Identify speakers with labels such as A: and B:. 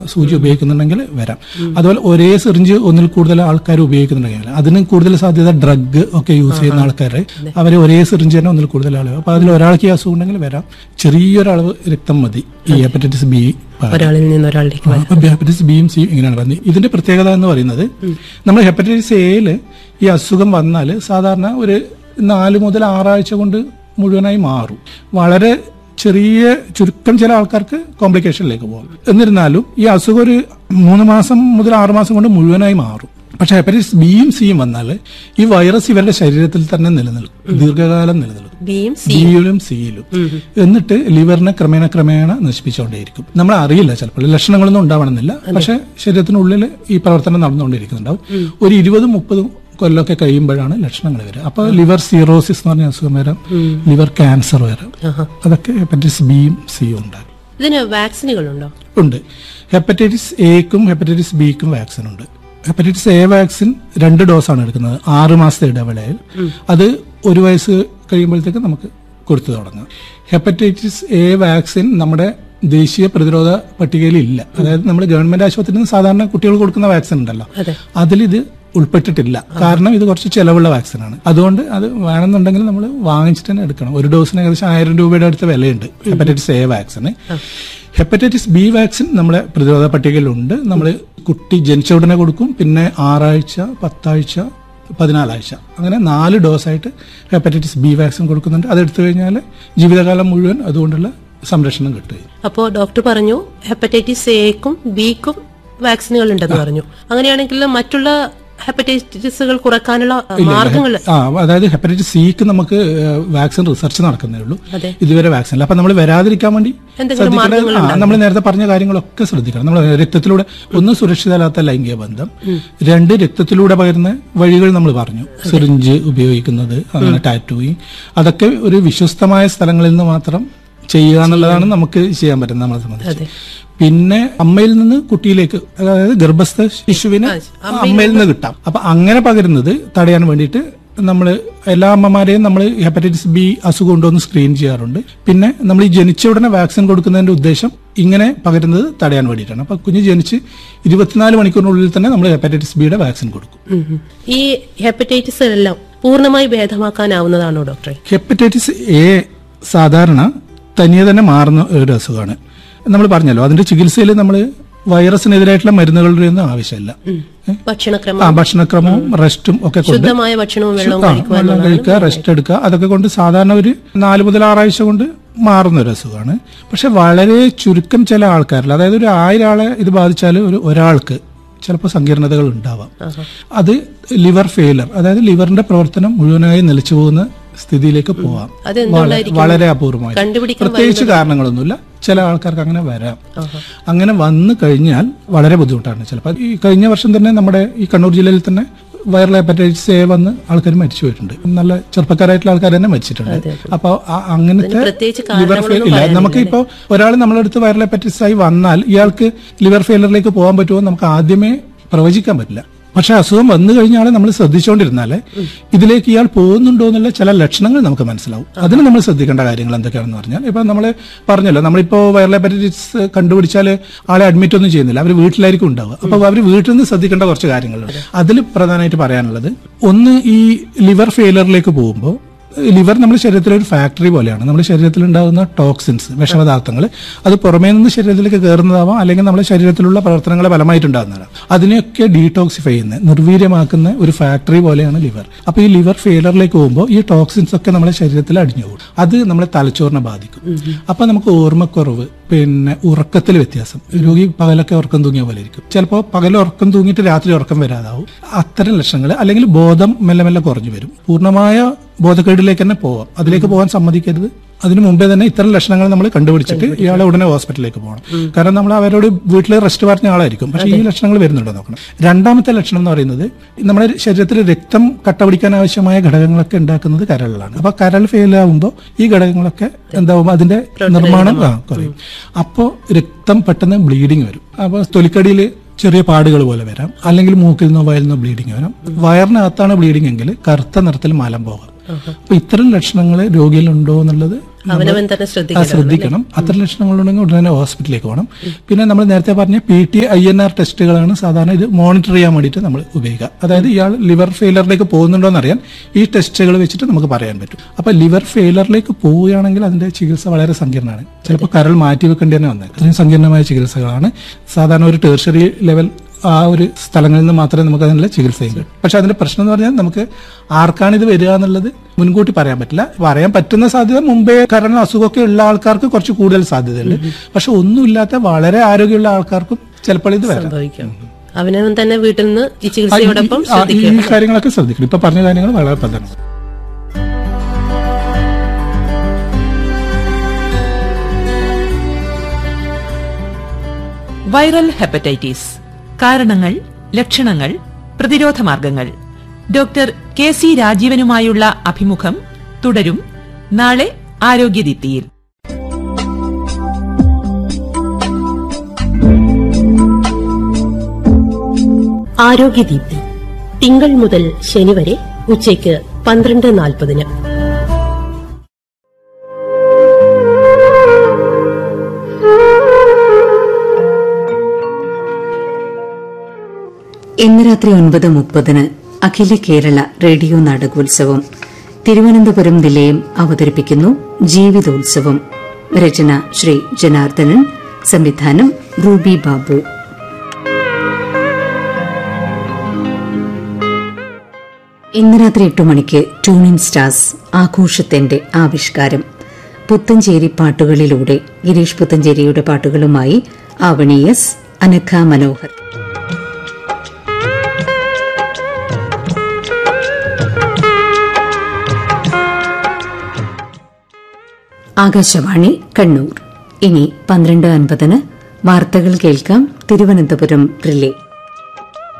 A: സൂചി ഉപയോഗിക്കുന്നുണ്ടെങ്കിൽ വരാം അതുപോലെ ഒരേ സിറിഞ്ച് ഒന്നിൽ കൂടുതൽ ആൾക്കാർ ഉപയോഗിക്കുന്നുണ്ടെങ്കിൽ അതിന് കൂടുതൽ സാധ്യത ഡ്രഗ് ഒക്കെ യൂസ് ചെയ്യുന്ന ആൾക്കാർ അവർ ഒരേ സിറിഞ്ച് തന്നെ ഒന്നിൽ കൂടുതൽ ആളുകൾ അപ്പൊ അതിൽ ഒരാൾക്ക് ഈ അസുഖം ഉണ്ടെങ്കിൽ വരാം ചെറിയൊരളവ് രക്തം മതി ഈ ഹെപ്പറ്റൈറ്റിസ് ബി
B: ഒരാളിൽ നിന്ന് ഒരാളിലേക്ക് വരാം
A: അപ്പൊ ഹെപ്പറ്റൈറ്റിസ് ബിയും സിയും ഇങ്ങനെയാണ് പറയുന്നത് ഇതിന്റെ പ്രത്യേകത എന്ന് പറയുന്നത് നമ്മൾ ഹെപ്പറ്റൈറ്റിസ് എയില് ഈ അസുഖം വന്നാൽ സാധാരണ ഒരു നാല് മുതൽ ആറാഴ്ച കൊണ്ട് മുഴുവനായി മാറും വളരെ ചെറിയ ചുരുക്കം ചില ആൾക്കാർക്ക് കോംപ്ലിക്കേഷനിലേക്ക് പോകും എന്നിരുന്നാലും ഈ അസുഖം ഒരു മൂന്ന് മാസം മുതൽ ആറ് മാസം കൊണ്ട് മുഴുവനായി മാറും പക്ഷെ ഹെപ്പറ്റൈറ്റിസ് ബിയും സിയും വന്നാൽ ഈ വൈറസ് ഇവരുടെ ശരീരത്തിൽ തന്നെ നിലനിൽക്കും ദീർഘകാലം നിലനിൽക്കും
B: ബിയും സി
A: ബിയിലും സിയിലും എന്നിട്ട് ലിവറിനെ ക്രമേണ ക്രമേണ നശിപ്പിച്ചുകൊണ്ടേയിരിക്കും നമ്മൾ അറിയില്ല ചിലപ്പോൾ ലക്ഷണങ്ങളൊന്നും ഉണ്ടാവണമെന്നില്ല പക്ഷെ ശരീരത്തിനുള്ളിൽ ഈ പ്രവർത്തനം നടന്നുകൊണ്ടിരിക്കുന്നുണ്ടാവും ഒരു ഇരുപതും മുപ്പതും കൊല്ലമൊക്കെ കഴിയുമ്പോഴാണ് ലക്ഷണങ്ങൾ വരിക അപ്പൊ ലിവർ സീറോസിസ് എന്ന് പറഞ്ഞ അസുഖം വരാം ലിവർ ക്യാൻസർ വരാം
B: ആഹാ.
A: അതൊക്കെ ഹെപ്പറ്റൈറ്റിസ് ബിയും സിയും ഉണ്ടാകും
B: ഇതിന് വാക്സിനുകളുണ്ടോ
A: ഉണ്ട് ഹെപ്പറ്റൈറ്റിസ് എക്കും ഹെപ്പറ്റൈറ്റിസ് ബിക്കും വാക്സിൻ ഉണ്ട് ഹെപ്പറ്റൈറ്റിസ് എ വാക്സിൻ രണ്ട് ഡോസാണ് എടുക്കുന്നത് ആറ് മാസത്തെ ഇടവേളയിൽ അത് ഒരു വയസ്സ് കഴിയുമ്പോഴത്തേക്ക് നമുക്ക് കൊടുത്തു തുടങ്ങാം ഹെപ്പറ്റൈറ്റിസ് എ വാക്സിൻ നമ്മുടെ ദേശീയ പ്രതിരോധ പട്ടികയിൽ ഇല്ല അതായത് നമ്മൾ ഗവൺമെന്റ് ആശുപത്രിയിൽ നിന്ന് സാധാരണ കുട്ടികൾ കൊടുക്കുന്ന വാക്സിൻ ഉണ്ടല്ലോ
B: അതെ
A: അതിലിത് ഉൾപ്പെട്ടിട്ടില്ല കാരണം ഇത് കുറച്ച് ചെലവുള്ള വാക്സിനാണ് അതുകൊണ്ട് അത് വേണമെന്നുണ്ടെങ്കിൽ നമ്മൾ വാങ്ങിച്ചിട്ട് തന്നെ എടുക്കണം ഒരു ഡോസിന് ഏകദേശം ആയിരം രൂപയുടെ അടുത്ത് വിലയുണ്ട് ഹെപ്പറ്റൈറ്റിസ് എ വാക്സിന് ഹെപ്പറ്റൈറ്റിസ് ബി വാക്സിൻ നമ്മുടെ പ്രതിരോധ പട്ടികയിലുണ്ട് നമ്മൾ കുട്ടി ജനിച്ച ഉടനെ കൊടുക്കും പിന്നെ ആറാഴ്ച പത്താഴ്ച പതിനാലാഴ്ച അങ്ങനെ നാല് ഡോസായിട്ട് ഹെപ്പറ്റൈറ്റിസ് ബി വാക്സിൻ കൊടുക്കുന്നുണ്ട് അത് എടുത്തു കഴിഞ്ഞാൽ ജീവിതകാലം മുഴുവൻ അതുകൊണ്ടുള്ള സംരക്ഷണം കിട്ടുകയും
B: അപ്പോ ഡോക്ടർ പറഞ്ഞു ഹെപ്പറ്റൈറ്റിസ് എക്കും ബിക്കും വാക്സിനുകൾ ഉണ്ടെന്ന് പറഞ്ഞു അങ്ങനെയാണെങ്കിൽ മറ്റുള്ള ഹെപ്പറ്റൈറ്റിസുകൾ കുറക്കാനുള്ള മാർഗങ്ങൾ
A: ആ അതായത് ഹെപ്പറ്റൈറ്റിസ് സിക്ക് നമുക്ക് വാക്സിൻ റിസർച്ച് നടക്കുന്നേ ഉള്ളൂ
B: അതെ.
A: ഇതുവരെ വാക്സിൻ ഇല്ല അപ്പൊ നമ്മൾ വരാതിരിക്കാൻ വേണ്ടി
B: എന്തെങ്കിലും
A: ശ്രദ്ധിക്കേണ്ടത് നമ്മൾ നേരത്തെ പറഞ്ഞ കാര്യങ്ങളൊക്കെ ശ്രദ്ധിക്കണം നമ്മൾ രക്തത്തിലൂടെ ഒന്ന് സുരക്ഷിതമല്ലാത്ത ലൈംഗിക ബന്ധം രണ്ട് രക്തത്തിലൂടെ പകരുന്ന വഴികൾ നമ്മൾ പറഞ്ഞു സിറിഞ്ച് ഉപയോഗിക്കുന്നത് അങ്ങനെ ടാറ്റൂയിങ് അതൊക്കെ ഒരു വിശ്വസ്തമായ സ്ഥലങ്ങളിൽ നിന്ന് മാത്രം ചെയ്യുക എന്നുള്ളതാണ് നമുക്ക് ചെയ്യാൻ പറ്റുന്നത് നമ്മളെ സംബന്ധിച്ച് പിന്നെ അമ്മയിൽ നിന്ന് കുട്ടിയിലേക്ക് അതായത് ഗർഭസ്ഥ ശിശുവിന് അമ്മയിൽ നിന്ന് കിട്ടാം അപ്പൊ അങ്ങനെ പകരുന്നത് തടയാൻ വേണ്ടിയിട്ട് നമ്മൾ എല്ലാ അമ്മമാരെയും നമ്മൾ ഹെപ്പറ്റൈറ്റിസ് ബി അസുഖം ഉണ്ടോ എന്ന് സ്ക്രീൻ ചെയ്യാറുണ്ട് പിന്നെ നമ്മൾ ഈ ജനിച്ച ഉടനെ വാക്സിൻ കൊടുക്കുന്നതിന്റെ ഉദ്ദേശം ഇങ്ങനെ പകരുന്നത് തടയാൻ വേണ്ടിയിട്ടാണ് അപ്പൊ കുഞ്ഞ് ജനിച്ച് ഇരുപത്തിനാല് മണിക്കൂറിനുള്ളിൽ തന്നെ നമ്മൾ ഹെപ്പറ്റൈറ്റിസ് ബിയുടെ വാക്സിൻ കൊടുക്കും
B: ഉം ഉം. ഈ ഹെപ്പറ്റൈറ്റിസ് എല്ലാം പൂർണ്ണമായി ഭേദമാക്കാനാവുന്നതാണോ ഡോക്ടറെ
A: ഹെപ്പറ്റൈറ്റിസ് എ സാധാരണ തനിയെ തന്നെ മാറുന്ന ഒരു അസുഖമാണ് നമ്മൾ പറഞ്ഞല്ലോ അതിന്റെ ചികിത്സയിൽ നമ്മൾ വൈറസിനെതിരായിട്ടുള്ള മരുന്നുകളുടെ ഒന്നും ആവശ്യമില്ല ഏ?
B: ഭക്ഷണക്രമം
A: ആ ഭക്ഷണക്രമവും റെസ്റ്റും ഒക്കെ കൊണ്ട്
B: ശുദ്ധമായ ഭക്ഷണവും വെള്ളവും
A: ആ,
B: കഴിക്കുക
A: വെള്ളം കഴിക്കുക റെസ്റ്റ് എടുക്കുക അതൊക്കെ കൊണ്ട് സാധാരണ ഒരു നാല് മുതൽ ആറാഴ്ച കൊണ്ട് മാറുന്ന ഒരു അസുഖമാണ് പക്ഷെ വളരെ ചുരുക്കം ചില ആൾക്കാരിൽ അതായത് ഒരു ആയിരം ആളെ ഇത് ബാധിച്ചാൽ ഒരു ഒരാൾക്ക് ചിലപ്പോൾ സങ്കീർണതകൾ ഉണ്ടാവാം അത് ലിവർ ഫെയിലർ അതായത് ലിവറിന്റെ പ്രവർത്തനം മുഴുവനായി നിലച്ചു പോകുന്ന സ്ഥിതിയിലേക്ക് പോവാം
B: അതെന്തുകൊണ്ടായിരിക്കും?
A: വള- വളരെ അപൂർവമായി
B: കണ്ടുപിടിക്കാൻ
A: പ്രത്യേകിച്ച് കാരണങ്ങളൊന്നുമില്ല ചില ആൾക്കാർക്ക് അങ്ങനെ വരാം അങ്ങനെ വന്നു കഴിഞ്ഞാൽ വളരെ ബുദ്ധിമുട്ടാണ് ചിലപ്പോൾ ഈ കഴിഞ്ഞ വർഷം തന്നെ നമ്മുടെ ഈ കണ്ണൂർ ജില്ലയിൽ തന്നെ വൈറൽ ഹെപ്പറ്റൈറ്റിസ് എ വന്ന് ആൾക്കാർ മരിച്ചു പോയിട്ടുണ്ട് നല്ല ചെറുപ്പക്കാരായിട്ടുള്ള ആൾക്കാർ തന്നെ മരിച്ചിട്ടുണ്ട് അപ്പൊ ആ- അങ്ങനത്തെ
B: പ്രത്യേകിച്ച്
A: ലിവർ ഫെയിൽ ഇല്ല നമുക്ക് ഇപ്പോൾ ഒരാൾ നമ്മളടുത്ത് വൈറൽ ഹെപ്പറ്റൈറ്റിസ് ആയി വന്നാൽ ഇയാൾക്ക് ലിവർ ഫെയിലറിലേക്ക് പോകാൻ പറ്റുമോ നമുക്ക് ആദ്യമേ പ്രവചിക്കാൻ പറ്റില്ല പക്ഷെ അസുഖം വന്നു കഴിഞ്ഞാൽ നമ്മൾ ശ്രദ്ധിച്ചുകൊണ്ടിരുന്നാലേ ഇതിലേക്ക് ഇയാൾ പോകുന്നുണ്ടോ എന്നുള്ള ചില ലക്ഷണങ്ങൾ നമുക്ക് മനസ്സിലാവും അതിന് നമ്മൾ ശ്രദ്ധിക്കേണ്ട കാര്യങ്ങൾ എന്തൊക്കെയാണെന്ന് പറഞ്ഞാൽ ഇപ്പൊ നമ്മൾ പറഞ്ഞല്ലോ നമ്മളിപ്പോ വൈറൽ ഹെപ്പറ്റൈറ്റിസ് കണ്ടുപിടിച്ചാൽ ആളെ അഡ്മിറ്റ് ഒന്നും ചെയ്യുന്നില്ല അവർ വീട്ടിലായിരിക്കും ഉണ്ടാവുക അപ്പൊ അവർ വീട്ടിൽ നിന്ന് ശ്രദ്ധിക്കേണ്ട കുറച്ച് കാര്യങ്ങളുണ്ട് അതിൽ പ്രധാനമായിട്ട് പറയാനുള്ളത് ഒന്ന് ഈ ലിവർ ഫെയിലറിലേക്ക് പോകുമ്പോൾ ലിവർ നമ്മുടെ ശരീരത്തിലെ ഒരു ഫാക്ടറി പോലെയാണ് നമ്മുടെ ശരീരത്തിൽ ഉണ്ടാകുന്ന ടോക്സിൻസ് വിഷപദാർത്ഥങ്ങൾ അത് പുറമേ നിന്ന് ശരീരത്തിലേക്ക് കയറുന്നതാവാം അല്ലെങ്കിൽ നമ്മുടെ ശരീരത്തിലുള്ള പ്രവർത്തനങ്ങളെ ഫലമായിട്ടുണ്ടാകുന്നതാണ് അതിനെയൊക്കെ ഡീടോക്സിഫൈ ചെയ്യുന്ന നിർവീര്യമാക്കുന്ന ഒരു ഫാക്ടറി പോലെയാണ് ലിവർ അപ്പൊ ഈ ലിവർ ഫെയിലറിലേക്ക് പോകുമ്പോൾ ഈ ടോക്സിൻസ് ഒക്കെ നമ്മുടെ ശരീരത്തിൽ അടിഞ്ഞു പോകും അത് നമ്മളെ തലച്ചോറിനെ ബാധിക്കും അപ്പൊ നമുക്ക് ഓർമ്മക്കുറവ് പിന്നെ ഉറക്കത്തിൽ വ്യത്യാസം രോഗി പകലൊക്കെ ഉറക്കം തൂങ്ങിയ പോലെ ഇരിക്കും ചിലപ്പോൾ പകൽ ഉറക്കം തൂങ്ങിയിട്ട് രാത്രി ഉറക്കം വരാതാവും അത്തരം ലക്ഷണങ്ങൾ അല്ലെങ്കിൽ ബോധം മെല്ലെ മെല്ലെ കുറഞ്ഞു വരും പൂർണ്ണമായ ബോധക്കേടിലേക്ക് തന്നെ പോവാം അതിലേക്ക് പോകാൻ സമ്മതിക്കരുത് അതിനു മുമ്പേ തന്നെ ഇത്തരം ലക്ഷണങ്ങൾ നമ്മൾ കണ്ടുപിടിച്ചിട്ട് ഇയാളെ ഉടനെ ഹോസ്പിറ്റലിലേക്ക് പോകണം കാരണം നമ്മൾ അവരോട് വീട്ടിൽ റെസ്റ്റ് പറഞ്ഞ ആളായിരിക്കും പക്ഷേ ഈ ലക്ഷണങ്ങൾ വരുന്നുണ്ടോ നോക്കണം രണ്ടാമത്തെ ലക്ഷണം എന്ന് പറയുന്നത് നമ്മുടെ ശരീരത്തിൽ രക്തം കട്ട പിടിക്കാൻ ആവശ്യമായ ഘടകങ്ങളൊക്കെ ഉണ്ടാക്കുന്നത് കരളിലാണ് അപ്പൊ കരൾ ഫെയിൽ ആകുമ്പോൾ ഈ ഘടകങ്ങളൊക്കെ എന്താവും അതിന്റെ നിർമ്മാണം ആ, കുറയും അപ്പോൾ രക്തം പെട്ടെന്ന് ബ്ലീഡിങ് വരും അപ്പൊ തൊലിക്കടിയിൽ ചെറിയ പാടുകൾ പോലെ വരാം അല്ലെങ്കിൽ മൂക്കിൽ നിന്നോ വയലിൽ നിന്നോ ബ്ലീഡിങ് വരാം വയറിനകത്താണ് ബ്ലീഡിംഗ് എങ്കിൽ കറുത്ത നിറത്തിൽ മലം പോകാം അപ്പൊ ഇത്തരം ലക്ഷണങ്ങൾ രോഗിയിൽ ഉണ്ടോ എന്നുള്ളത്
B: അവനവൻ തന്നെ
A: ആ,
B: ശ്രദ്ധിക്കണം
A: ശ്രദ്ധിക്കണം അത്തരം ലക്ഷണങ്ങളുണ്ടെങ്കിൽ ഉടനെ ഹോസ്പിറ്റലിലേക്ക് പോകണം പിന്നെ നമ്മൾ നേരത്തെ പറഞ്ഞ P T I N R ടെസ്റ്റുകളാണ് സാധാരണ ഇത് മോണിറ്റർ ചെയ്യാൻ വേണ്ടിയിട്ട് നമ്മൾ ഉപയോഗിക്കുക അതായത് ഇയാൾ ലിവർ ഫെയിലറിലേക്ക് പോകുന്നുണ്ടോ എന്നറിയാൻ ഈ ടെസ്റ്റുകൾ വെച്ചിട്ട് നമുക്ക് പറയാൻ പറ്റും അപ്പൊ ലിവർ ഫെയിലറിലേക്ക് പോവുകയാണെങ്കിൽ അതിന്റെ ചികിത്സ വളരെ സങ്കീർണ്ണമാണ് ചിലപ്പോൾ കരൾ മാറ്റി വെക്കേണ്ടി തന്നെ വന്നേക്കാം അത്രയും സങ്കീർണമായ ചികിത്സകളാണ് സാധാരണ ഒരു ടേർഷറി ലെവൽ ആ ഒരു സ്ഥലങ്ങളിൽ നിന്ന് മാത്രമേ നമുക്ക് അതിനുള്ള ചികിത്സ ചെയ്യാൻ പറ്റൂ പക്ഷെ അതിന്റെ പ്രശ്നം എന്ന് പറഞ്ഞാൽ നമുക്ക് ആർക്കാണ് ഇത് വരിക എന്നുള്ളത് മുൻകൂട്ടി പറയാൻ പറ്റില്ല പറയാൻ പറ്റുന്ന സാധ്യത മുമ്പേ കാരണം അസുഖമൊക്കെ ഉള്ള ആൾക്കാർക്ക് കുറച്ച് കൂടുതൽ സാധ്യതയുണ്ട് പക്ഷെ ഒന്നുമില്ലാത്ത വളരെ ആരോഗ്യമുള്ള ആൾക്കാർക്കും ചിലപ്പോൾ ഇത് വരാം
B: സംഭവിക്കാം അവനവൻ തന്നെ വീട്ടിൽ നിന്ന് ഈ
A: ആ,
B: ചികിത്സയോടൊപ്പം
A: ഈ- ആ, ഈ
B: ശ്രദ്ധിക്കണം
A: കാര്യങ്ങളൊക്കെ ശ്രദ്ധിക്കണം ഇപ്പൊ പറഞ്ഞ കാര്യങ്ങൾ വളരെ പ്രധാനമാണ്
C: വൈറൽ ഹെപ്പറ്റൈറ്റിസ് കാരണങ്ങൾ ലക്ഷണങ്ങൾ പ്രതിരോധ മാർഗങ്ങൾ ഡോക്ടർ കെ സി രാജീവനുമായുള്ള അഭിമുഖം തുടരും നാളെ ആരോഗ്യദീപ്തിയിൽ
B: ആരോഗ്യദീപ്തി തിങ്കൾ മുതൽ ശനി വരെ ഉച്ചയ്ക്ക് പന്ത്രണ്ട് നാൽപ്പതിന്
D: ഇന്ന് രാത്രി ഒൻപത് മുപ്പതിന് അഖില കേരള റേഡിയോ നാടകോത്സവം തിരുവനന്തപുരം നിലയം അവതരിപ്പിക്കുന്നു ജീവിതോത്സവം രചന ശ്രീ ജനാർദ്ദനൻ സംവിധാനം റൂബി ബാബു ഇന്ന് രാത്രി എട്ട് മണിക്ക് ട്യൂണിൻ സ്റ്റാർസ് ആഘോഷത്തിന്റെ ആവിഷ്കാരം പുത്തഞ്ചേരി പാട്ടുകളിലൂടെ ഗിരീഷ് പുത്തഞ്ചേരിയുടെ പാട്ടുകളുമായി ആവണി എസ് അനഘ മനോഹർ ആകാശവാണി കണ്ണൂർ ഇനി പന്ത്രണ്ട് അൻപതിന് വാർത്തകൾ കേൾക്കാം തിരുവനന്തപുരം റിലേ